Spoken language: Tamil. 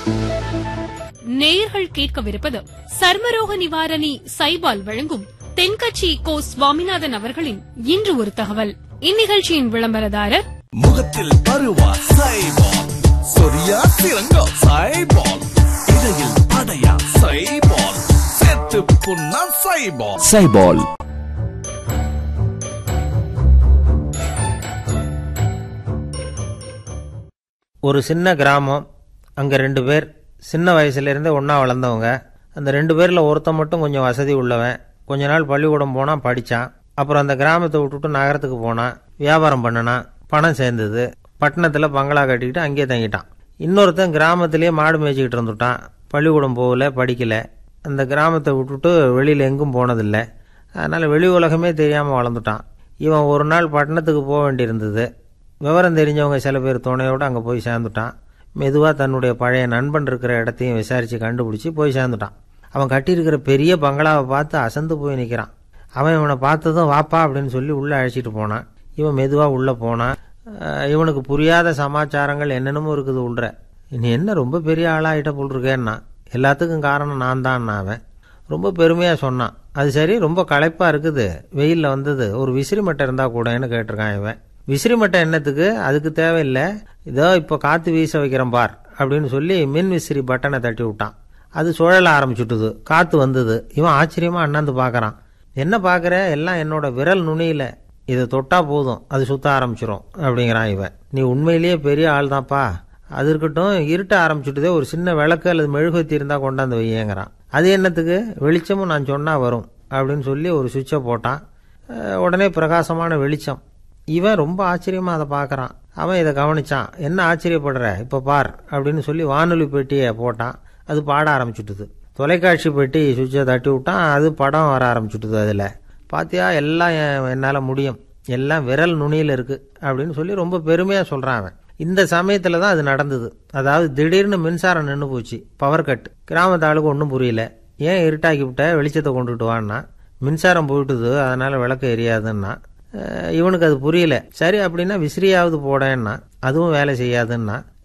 நேயர்கள் கேட்கவிருப்பது சர்மரோக நிவாரணி சைபால் வழங்கும் தென்கட்சி கோ சுவாமிநாதன் அவர்களின் இன்று ஒரு தகவல் இந்நிகழ்ச்சியின் விளம்பரதாரர் முகத்தில் பருவா சைபால் சொரியா சிறங்கா சைபால் இடையில் அடையா சைபால் செத்து புண்ணா சைபால் சைபால் ஒரு சின்ன கிராமம் அங்கே ரெண்டு பேர் சின்ன வயசுலேருந்தே ஒன்றா வளர்ந்தவங்க அந்த ரெண்டு பேரில் ஒருத்தன் மட்டும் கொஞ்சம் வசதி உள்ளவன் கொஞ்ச நாள் பள்ளிக்கூடம் போனான் படித்தான் அப்புறம் அந்த கிராமத்தை விட்டுட்டு நகரத்துக்கு போனான் வியாபாரம் பண்ணினான் பணம் சேர்ந்தது பட்டணத்தில் பங்களா கட்டிக்கிட்டு அங்கேயே தங்கிட்டான் இன்னொருத்தன் கிராமத்திலேயே மாடு மேய்ச்சிக்கிட்டு இருந்துட்டான் பள்ளிக்கூடம் போகல படிக்கல அந்த கிராமத்தை விட்டுட்டு வெளியில் எங்கும் போனதில்லை அதனால் வெளி உலகமே தெரியாமல் வளர்ந்துட்டான் இவன் ஒரு நாள் பட்டணத்துக்கு போக வேண்டியிருந்தது விவரம் தெரிஞ்சவங்க சில பேர் துணையோடு அங்கே போய் சேர்ந்துட்டான் மெதுவாக தன்னுடைய பழைய நண்பன் இருக்கிற இடத்தையும் விசாரித்து கண்டுபிடிச்சி போய் சேர்ந்துட்டான் அவன் கட்டியிருக்கிற பெரிய பங்களாவை பார்த்து அசந்து போய் நிற்கிறான் அவன் இவனை பார்த்ததும் வாப்பா அப்படின்னு சொல்லி உள்ளே அழைச்சிட்டு போனான் இவன் மெதுவாக உள்ளே போனான் அஹ் இவனுக்கு புரியாத சமாச்சாரங்கள் என்னென்னமோ இருக்குது உள்ற நீ என்ன ரொம்ப பெரிய ஆளாகிட்ட போல் இருக்கேன்னா எல்லாத்துக்கும் காரணம் நான் தான் அவன் ரொம்ப பெருமையாக சொன்னான் அது சரி ரொம்ப களைப்பாக இருக்குது வெயிலில் வந்தது ஒரு விசிறி மட்டை இருந்தால் கூடன்னு கேட்டிருக்கான் இவன் விசிறி மட்டை என்னத்துக்கு அதுக்கு தேவையில்லை இதோ இப்போ காற்று வீச வைக்கிறேன் பார் அப்படின்னு சொல்லி மின் விசிறி பட்டனை தட்டி விட்டான் அது சுழல ஆரம்பிச்சுட்டுது காற்று வந்தது இவன் ஆச்சரியமாக அண்ணாந்து பார்க்குறான் என்ன பார்க்குற எல்லாம் என்னோட விரல் நுனியில் இதை தொட்டா போதும் அது சுத்த ஆரம்பிச்சிரும் அப்படிங்கிறான் இவன் நீ உண்மையிலேயே பெரிய ஆள் தான்ப்பா அது இருக்கட்டும் இருட்ட ஆரம்பிச்சுட்டுதே ஒரு சின்ன விளக்கு அல்லது மெழுகுவத்தி இருந்தால் கொண்டாந்து வையேங்கிறான் அது என்னத்துக்கு வெளிச்சமும் நான் சொன்னால் வரும் அப்படின்னு சொல்லி ஒரு சுவிட்சை போட்டான் அஹ் உடனே பிரகாசமான வெளிச்சம் இவன் ரொம்ப ஆச்சரியமாக அதை பார்க்குறான் அவன் இதை கவனிச்சான் என்ன ஆச்சரியப்படுற இப்போ பார் அப்படின்னு சொல்லி வானொலி பெட்டியை போட்டான் அது பாட ஆரம்பிச்சுட்டுது தொலைக்காட்சி பெட்டி சுவிட்சை தட்டி விட்டான் அது படம் வர ஆரம்பிச்சுட்டுது அதில் பாத்தியா எல்லாம் என்னால் முடியும் எல்லாம் விரல் நுனியில் இருக்குது அப்படின்னு சொல்லி ரொம்ப பெருமையாக சொல்கிறான் அவன் இந்த சமயத்தில் தான் அது நடந்தது அதாவது திடீர்னு மின்சாரம் நின்று போச்சு பவர் கட் கிராமத்து ஆளுக்கு ஒன்றும் புரியல ஏன் இருட்டாக்கி விட்ட வெளிச்சத்தை கொண்டுட்டு வான்னா மின்சாரம் போயிட்டுது அதனால் விளக்கு எரியாதுன்னா அஹ் இவனுக்கு அது புரியல சரி அப்படின்னா விசிறியாவது போடேன்னா அதுவும் வேலை செய்யாதுன்னா